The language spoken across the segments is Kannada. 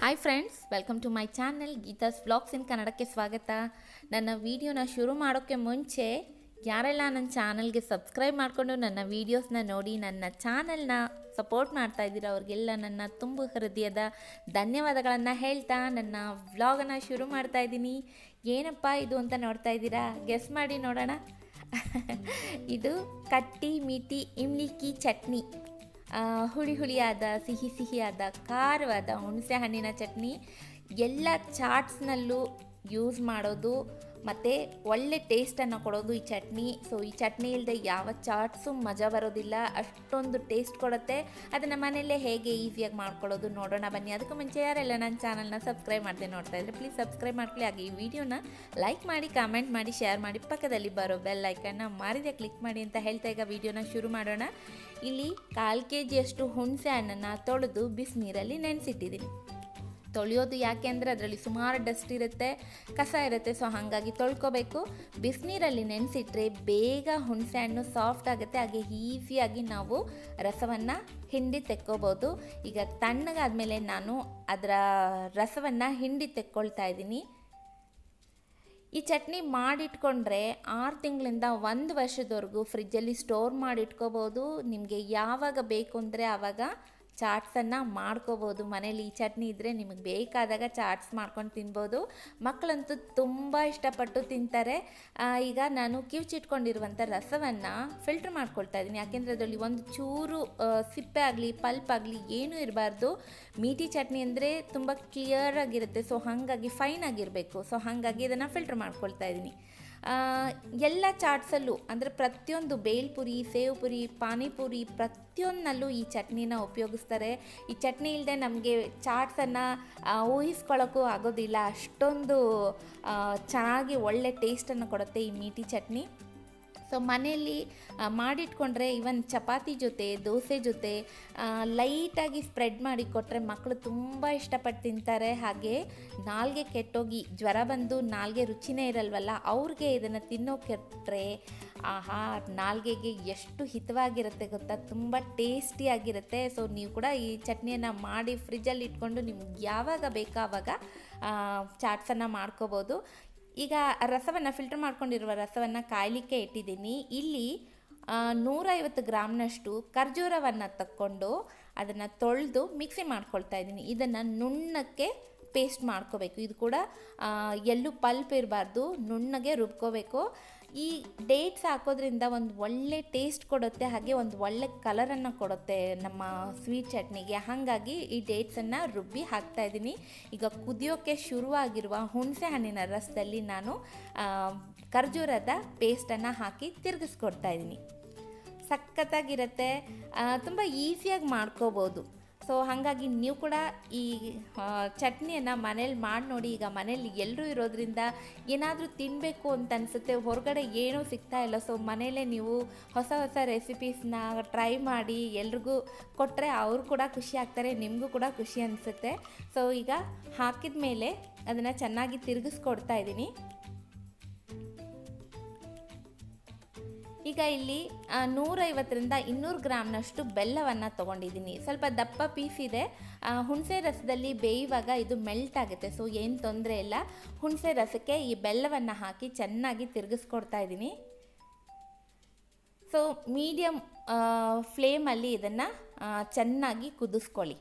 hi friends welcome to my channel Geetha's vlogs in ಕನ್ನಡಕ್ಕೆ ಸ್ವಾಗತ ನನ್ನ ವಿಡಿಯೋನ ಶುರು ಮಾಡೋಕ್ಕೆ ಮುಂಚೆ ಯಾರೆಲ್ಲ ನನ್ನ ಚಾನಲ್ಗೆ ಸಬ್ಸ್ಕ್ರೈಬ್ ಮಾಡಿಕೊಂಡು ನನ್ನ ವೀಡಿಯೋಸ್ನ ನೋಡಿ ನನ್ನ ಚಾನಲ್ನ ಸಪೋರ್ಟ್ ಮಾಡ್ತಾ ಇದ್ದೀರಾ ಅವ್ರಿಗೆಲ್ಲ ನನ್ನ ತುಂಬು ಹೃದಯದ ಧನ್ಯವಾದಗಳನ್ನು ಹೇಳ್ತಾ ನನ್ನ ವ್ಲಾಗನ್ನು ಶುರು ಮಾಡ್ತಾ ಇದ್ದೀನಿ ಏನಪ್ಪ ಇದು ಅಂತ ನೋಡ್ತಾ ಇದ್ದೀರಾ ಗೆಸ್ ಮಾಡಿ ನೋಡೋಣ ಇದು ಕಟ್ಟಿ ಮೀಟಿ ಇಮ್ಲಿಕ್ಕಿ ಚಟ್ನಿ ಆ, ಹುಳಿ ಹುಳಿಯಾದ ಸಿಹಿ ಸಿಹಿಯಾದ ಖಾರವಾದ ಹುಣಸೆ ಹಣ್ಣಿನ ಚಟ್ನಿ ಎಲ್ಲ ಚಾಟ್ಸ್ನಲ್ಲೂ ಯೂಸ್ ಮಾಡೋದು ಮತ್ತು ಒಳ್ಳೆ ಟೇಸ್ಟನ್ನು ಕೊಡೋದು ಈ ಚಟ್ನಿ ಸೊ ಈ ಚಟ್ನಿ ಇಲ್ಲದೆ ಯಾವ ಚಾಟ್ಸು ಮಜಾ ಬರೋದಿಲ್ಲ ಅಷ್ಟೊಂದು ಟೇಸ್ಟ್ ಕೊಡುತ್ತೆ ಅದನ್ನು ಮನೆಯಲ್ಲೇ ಹೇಗೆ ಈಸಿಯಾಗಿ ಮಾಡ್ಕೊಳ್ಳೋದು ನೋಡೋಣ ಬನ್ನಿ ಅದಕ್ಕೂ ಮುಂಚೆ ಯಾರೆಲ್ಲ ನನ್ನ ಚಾನಲ್ನ ಸಬ್ಸ್ಕ್ರೈಬ್ ಮಾಡದೆ ನೋಡ್ತಾ ಇದ್ರೆ ಪ್ಲೀಸ್ ಸಬ್ಸ್ಕ್ರೈಬ್ ಮಾಡ್ಕೊಳ್ಳಿ ಹಾಗೆ ಈ ವಿಡಿಯೋನ ಲೈಕ್ ಮಾಡಿ ಕಾಮೆಂಟ್ ಮಾಡಿ ಶೇರ್ ಮಾಡಿ ಪಕ್ಕದಲ್ಲಿ ಬರೋ ಬೆಲ್ ಐಕನ್ನ ಮಾರಿದೆ ಕ್ಲಿಕ್ ಮಾಡಿ ಅಂತ ಹೇಳ್ತಾ ಈಗ ವಿಡಿಯೋನ ಶುರು ಮಾಡೋಣ ಇಲ್ಲಿ ಕಾಲು ಕೆ ಜಿಯಷ್ಟು ಹುಣಸೆ ಹಣ್ಣನ್ನು ತೊಳೆದು ಬಿಸಿನೀರಲ್ಲಿ ನೆನೆಸಿಟ್ಟಿದ್ದೀನಿ ತೊಳೆಯೋದು ಯಾಕೆ ಅಂದರೆ ಅದರಲ್ಲಿ ಸುಮಾರು ಡಸ್ಟ್ ಇರುತ್ತೆ ಕಸ ಇರುತ್ತೆ ಸೊ ಹಾಗಾಗಿ ತೊಳ್ಕೊಬೇಕು ಬಿಸಿನೀರಲ್ಲಿ ನೆನೆಸಿಟ್ರೆ ಬೇಗ ಹುಣಸೆ ಹಣ್ಣು ಸಾಫ್ಟ್ ಆಗುತ್ತೆ ಹಾಗೆ ಈಸಿಯಾಗಿ ನಾವು ರಸವನ್ನು ಹಿಂಡಿ ತೆಕ್ಕೋಬೋದು ಈಗ ತಣ್ಣಗಾದ್ಮೇಲೆ ನಾನು ಅದರ ರಸವನ್ನು ಹಿಂಡಿ ತೆಕ್ಕೊಳ್ತಾ ಇದ್ದೀನಿ ಈ ಚಟ್ನಿ ಮಾಡಿಟ್ಕೊಂಡ್ರೆ ಆರು ತಿಂಗಳಿಂದ ಒಂದು ವರ್ಷದವರೆಗೂ ಫ್ರಿಜ್ಜಲ್ಲಿ ಸ್ಟೋರ್ ಮಾಡಿಟ್ಕೋಬೋದು ನಿಮಗೆ ಯಾವಾಗ ಬೇಕು ಅಂದರೆ ಆವಾಗ ಚಾಟ್ಸನ್ನು ಮಾಡ್ಕೋಬೋದು ಮನೇಲಿ ಈ ಚಟ್ನಿ ಇದ್ದರೆ ನಿಮಗೆ ಬೇಕಾದಾಗ ಚಾಟ್ಸ್ ಮಾಡ್ಕೊಂಡು ತಿನ್ಬೋದು ಮಕ್ಕಳಂತೂ ತುಂಬ ಇಷ್ಟಪಟ್ಟು ತಿಂತಾರೆ ಆ, ಈಗ ನಾನು ಕಿವುಚಿಟ್ಕೊಂಡಿರುವಂಥ ರಸವನ್ನು ಫಿಲ್ಟ್ರ್ ಮಾಡ್ಕೊಳ್ತಾ ಇದ್ದೀನಿ ಯಾಕೆಂದರೆ ಅದರಲ್ಲಿ ಒಂದು ಚೂರು ಆ, ಸಿಪ್ಪೆ ಆಗಲಿ ಪಲ್ಪ್ ಆಗಲಿ ಏನೂ ಇರಬಾರ್ದು ಮೀಟಿ ಚಟ್ನಿ ಅಂದರೆ ತುಂಬ ಕ್ಲಿಯರ್ ಆಗಿರುತ್ತೆ ಸೊ ಹಾಗಾಗಿ ಫೈನ್ ಆಗಿರಬೇಕು ಸೊ ಹಾಗಾಗಿ ಇದನ್ನು ಫಿಲ್ಟ್ರ್ ಮಾಡ್ಕೊಳ್ತಾ ಇದ್ದೀನಿ ಆ, ಎಲ್ಲ ಚಾಟ್ಸಲ್ಲೂ ಅಂದರೆ ಪ್ರತಿಯೊಂದು ಬೇಲ್ಪುರಿ ಸೇವ್ ಪುರಿ ಪಾನಿಪುರಿ ಪ್ರತಿಯೊಂದಲ್ಲೂ ಈ ಚಟ್ನಿನ ಉಪಯೋಗಿಸ್ತಾರೆ ಈ ಚಟ್ನಿ ಇಲ್ಲದೆ ನಮಗೆ ಚಾಟ್ಸನ್ನು ಊಹಿಸ್ಕೊಳ್ಳೋಕ್ಕೂ ಆಗೋದಿಲ್ಲ ಅಷ್ಟೊಂದು ಆ, ಚೆನ್ನಾಗಿ ಒಳ್ಳೆ ಟೇಸ್ಟನ್ನು ಕೊಡುತ್ತೆ ಈ ಮೀಟಿ ಚಟ್ನಿ ಸೊ ಮನೆಯಲ್ಲಿ ಆ, ಮಾಡಿಟ್ಕೊಂಡ್ರೆ ಇವನ್ ಚಪಾತಿ ಜೊತೆ ದೋಸೆ ಜೊತೆ ಲೈಟಾಗಿ ಸ್ಪ್ರೆಡ್ ಮಾಡಿ ಕೊಟ್ಟರೆ ಮಕ್ಕಳು ತುಂಬ ಇಷ್ಟಪಟ್ಟು ತಿಂತಾರೆ ಹಾಗೆ ನಾಲ್ಗೆ ಕೆಟ್ಟೋಗಿ ಜ್ವರ ಬಂದು ನಾಲ್ಗೆ ರುಚಿನೇ ಇರಲ್ವಲ್ಲ ಅವ್ರಿಗೆ ಇದನ್ನು ತಿನ್ನೋಕೆಟ್ರೆ ಆಹಾ ನಾಲ್ಗೆಗೆ ಎಷ್ಟು ಹಿತವಾಗಿರುತ್ತೆ ಗೊತ್ತಾ ತುಂಬ ಟೇಸ್ಟಿಯಾಗಿರುತ್ತೆ ಸೊ ನೀವು ಕೂಡ ಈ ಚಟ್ನಿಯನ್ನು ಮಾಡಿ ಫ್ರಿಜ್ಜಲ್ಲಿ ಇಟ್ಕೊಂಡು ನಿಮ್ಗೆ ಯಾವಾಗ ಬೇಕೋ ಆವಾಗ ಚಾಟ್ಸನ್ನು ಮಾಡ್ಕೋಬೋದು ಈಗ ರಸವನ್ನು ಫಿಲ್ಟರ್ ಮಾಡ್ಕೊಂಡಿರುವ ರಸವನ್ನು ಕಾಯಲಿಕ್ಕೆ ಇಟ್ಟಿದ್ದೀನಿ ಇಲ್ಲಿ ಆ, ನೂರೈವತ್ತು ಗ್ರಾಮ್ನಷ್ಟು ಖರ್ಜೂರವನ್ನು ತಕ್ಕೊಂಡು ಅದನ್ನು ತೊಳೆದು ಮಿಕ್ಸಿ ಮಾಡ್ಕೊಳ್ತಾ ಇದ್ದೀನಿ ಇದನ್ನು ನುಣ್ಣಕ್ಕೆ ಪೇಸ್ಟ್ ಮಾಡ್ಕೋಬೇಕು ಇದು ಕೂಡ ಆ, ಎಲ್ಲೂ ಪಲ್ಪ್ ಇರಬಾರ್ದು ನುಣ್ಣಗೆ ರುಬ್ಕೋಬೇಕು ಈ ಡೇಟ್ಸ್ ಹಾಕೋದ್ರಿಂದ ಒಂದು ಒಳ್ಳೆ ಟೇಸ್ಟ್ ಕೊಡುತ್ತೆ ಹಾಗೆ ಒಂದು ಒಳ್ಳೆ ಕಲರನ್ನು ಕೊಡುತ್ತೆ ನಮ್ಮ ಸ್ವೀಟ್ ಚಟ್ನಿಗೆ ಹಾಗಾಗಿ ಈ ಡೇಟ್ಸನ್ನು ರುಬ್ಬಿ ಹಾಕ್ತಾ ಇದ್ದೀನಿ ಈಗ ಕುದಿಯೋಕ್ಕೆ ಶುರುವಾಗಿರುವ ಹುಣಸೆ ಹಣ್ಣಿನ ರಸದಲ್ಲಿ ನಾನು ಆ, ಖರ್ಜೂರದ ಪೇಸ್ಟನ್ನು ಹಾಕಿ ತಿರುಗಿಸ್ಕೊಡ್ತಾ ಇದ್ದೀನಿ ಸಖತ್ತಾಗಿರುತ್ತೆ ತುಂಬ ಈಸಿಯಾಗಿ ಮಾಡ್ಕೋಬೋದು ಸೊ ಹಾಗಾಗಿ ನೀವು ಕೂಡ ಈ ಆ, ಚಟ್ನಿಯನ್ನು ಮನೇಲಿ ಮಾಡಿ ನೋಡಿ ಈಗ ಮನೇಲಿ ಎಲ್ಲರೂ ಇರೋದ್ರಿಂದ ಏನಾದರೂ ತಿನ್ನಬೇಕು ಅಂತ ಅನಿಸುತ್ತೆ ಹೊರಗಡೆ ಏನೂ ಸಿಗ್ತಾ ಇಲ್ಲ ಸೊ ಮನೇಲೇ ನೀವು ಹೊಸ ಹೊಸ ರೆಸಿಪೀಸ್ನ ಟ್ರೈ ಮಾಡಿ ಎಲ್ರಿಗೂ ಕೊಟ್ಟರೆ ಅವರು ಕೂಡ ಖುಷಿ ಆಗ್ತಾರೆ ನಿಮಗೂ ಕೂಡ ಖುಷಿ ಅನಿಸುತ್ತೆ ಸೊ ಈಗ ಹಾಕಿದ ಮೇಲೆ ಅದನ್ನು ಚೆನ್ನಾಗಿ ತಿರುಗಿಸ್ಕೊಡ್ತಾ ಇದ್ದೀನಿ ಈಗ ಇಲ್ಲಿ ಆ, ನೂರೈವತ್ತರಿಂದ ಇನ್ನೂರು ಗ್ರಾಮ್ನಷ್ಟು ಬೆಲ್ಲವನ್ನು ತೊಗೊಂಡಿದ್ದೀನಿ ಸ್ವಲ್ಪ ದಪ್ಪ ಪೀಸ್ ಇದೆ ಆ, ಹುಣಸೆ ರಸದಲ್ಲಿ ಬೇಯುವಾಗ ಇದು ಮೆಲ್ಟ್ ಆಗುತ್ತೆ ಸೊ ಏನು ತೊಂದರೆ ಇಲ್ಲ ಹುಣಸೆ ರಸಕ್ಕೆ ಈ ಬೆಲ್ಲವನ್ನು ಹಾಕಿ ಚೆನ್ನಾಗಿ ತಿರುಗಿಸ್ಕೊಡ್ತಾ ಇದ್ದೀನಿ ಸೊ ಮೀಡಿಯಮ್ ಫ್ಲೇಮಲ್ಲಿ ಇದನ್ನು ಚೆನ್ನಾಗಿ ಕುದಿಸ್ಕೊಳ್ಳಿ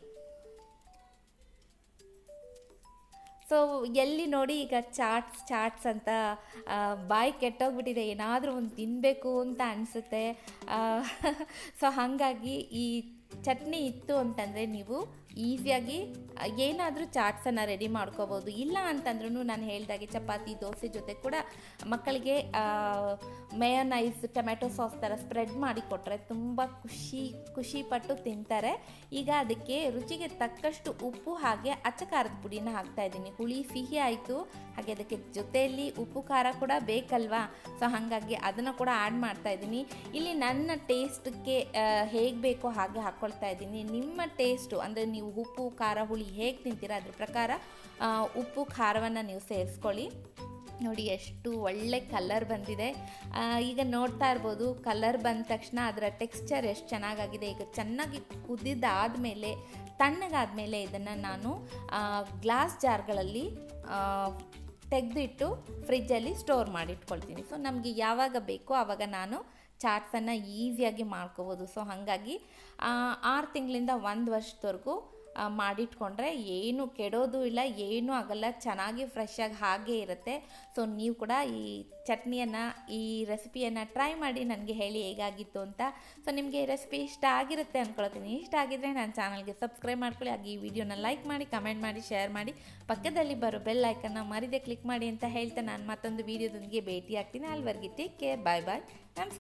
ಸೊ ಎಲ್ಲಿ ನೋಡಿ ಈಗ ಚಾಟ್ಸ್ ಚಾಟ್ಸ್ ಅಂತ ಆ, ಬಾಯಿ ಕೆಟ್ಟೋಗ್ಬಿಟ್ಟಿದೆ ಏನಾದರೂ ಒಂದು ತಿನ್ನಬೇಕು ಅಂತ ಅನಿಸುತ್ತೆ ಸೊ ಹಾಗಾಗಿ ಈ ಚಟ್ನಿ ಇತ್ತು ಅಂತಂದರೆ ನೀವು ಈಸಿಯಾಗಿ ಏನಾದರೂ ಚಾಟ್ಸನ್ನು ರೆಡಿ ಮಾಡ್ಕೋಬೋದು ಇಲ್ಲ ಅಂತಂದ್ರೂ ನಾನು ಹೇಳ್ದಾಗೆ ಚಪಾತಿ ದೋಸೆ ಜೊತೆ ಕೂಡ ಮಕ್ಕಳಿಗೆ ಮೇಯನೈಸ್ ಟೊಮೆಟೊ ಸಾಸ್ ಥರ ಸ್ಪ್ರೆಡ್ ಮಾಡಿ ಕೊಟ್ಟರೆ ತುಂಬ ಖುಷಿ ಖುಷಿ ಪಟ್ಟು ತಿಂತಾರೆ ಈಗ ಅದಕ್ಕೆ ರುಚಿಗೆ ತಕ್ಕಷ್ಟು ಉಪ್ಪು ಹಾಗೆ ಅಚ್ಚ ಖಾರದ ಪುಡಿನ ಹಾಕ್ತಾ ಇದ್ದೀನಿ ಹುಳಿ ಸಿಹಿ ಆಯಿತು ಹಾಗೆ ಅದಕ್ಕೆ ಜೊತೆಯಲ್ಲಿ ಉಪ್ಪು ಖಾರ ಕೂಡ ಬೇಕಲ್ವಾ ಸೊ ಹಾಗಾಗಿ ಅದನ್ನು ಕೂಡ ಆ್ಯಡ್ ಮಾಡ್ತಾ ಇದ್ದೀನಿ ಇಲ್ಲಿ ನನ್ನ ಟೇಸ್ಟ್ಗೆ ಹೇಗೆ ಬೇಕೋ ಹಾಗೆ ಹಾಕ್ಕೊಳ್ತಾ ಇದ್ದೀನಿ ನಿಮ್ಮ ಟೇಸ್ಟು ಅಂದರೆ ನೀವು ಉಪ್ಪು ಖಾರ ಹುಳಿ ಹೇಗೆ ತಿಂತೀರಾ ಅದ್ರ ಪ್ರಕಾರ ಆ, ಉಪ್ಪು ಖಾರವನ್ನು ನೀವು ಸೇರಿಸ್ಕೊಳ್ಳಿ ನೋಡಿ ಎಷ್ಟು ಒಳ್ಳೆ ಕಲರ್ ಬಂದಿದೆ ಆ, ಈಗ ನೋಡ್ತಾ ಇರ್ಬೋದು ಕಲರ್ ಬಂದ ತಕ್ಷಣ ಅದರ ಟೆಕ್ಸ್ಚರ್ ಎಷ್ಟು ಚೆನ್ನಾಗಾಗಿದೆ ಈಗ ಚೆನ್ನಾಗಿ ಕುದಿದಾದಮೇಲೆ ತಣ್ಣಗಾದಮೇಲೆ ಇದನ್ನು ನಾನು ಗ್ಲಾಸ್ ಜಾರ್ಗಳಲ್ಲಿ ತೆಗೆದಿಟ್ಟು ಫ್ರಿಜ್ಜಲ್ಲಿ ಸ್ಟೋರ್ ಮಾಡಿಟ್ಕೊಳ್ತೀನಿ ಸೊ ನಮಗೆ ಯಾವಾಗ ಬೇಕೋ ಆವಾಗ ನಾನು ಚಾಟ್ಸನ್ನು ಈಸಿಯಾಗಿ ಮಾಡ್ಕೋಬೋದು ಸೊ ಹಾಗಾಗಿ ಆರು ತಿಂಗಳಿಂದ ಒಂದು ವರ್ಷದವರೆಗೂ ಮಾಡಿಟ್ಕೊಂಡ್ರೆ ಏನು ಕೆಡೋದು ಇಲ್ಲ ಏನೂ ಆಗಲ್ಲ ಚೆನ್ನಾಗಿ ಫ್ರೆಶ್ ಆಗಿ ಹಾಗೇ ಇರುತ್ತೆ ಸೊ ನೀವು ಕೂಡ ಈ ಚಟ್ನಿಯನ್ನು ಈ ರೆಸಿಪಿಯನ್ನು ಟ್ರೈ ಮಾಡಿ ನನಗೆ ಹೇಳಿ ಹೇಗಾಗಿತ್ತು ಅಂತ ಸೊ ನಿಮಗೆ ಈ ರೆಸಿಪಿ ಇಷ್ಟ ಆಗಿರುತ್ತೆ ಅಂದ್ಕೊಳ್ತೀನಿ ಇಷ್ಟ ಆಗಿದ್ದರೆ ನನ್ನ ಚಾನಲ್ಗೆ ಸಬ್ಸ್ಕ್ರೈಬ್ ಮಾಡ್ಕೊಳ್ಳಿ ಹಾಗೆ ಈ ವಿಡಿಯೋನ ಲೈಕ್ ಮಾಡಿ ಕಮೆಂಟ್ ಮಾಡಿ ಶೇರ್ ಮಾಡಿ ಪಕ್ಕದಲ್ಲಿ ಬರೋ ಬೆಲ್ ಐಕನ್ನ ಮರಿದೆ ಕ್ಲಿಕ್ ಮಾಡಿ ಅಂತ ಹೇಳ್ತಾ ನಾನು ಮತ್ತೊಂದು ವೀಡಿಯೋದೊಂದಿಗೆ ಭೇಟಿ ಆಗ್ತೀನಿ ಅಲ್ಲಿವರೆಗೆ ಟೇಕ್ ಕೇರ್ ಬಾಯ್ ಬಾಯ್ ನಮಸ್ಕಾರ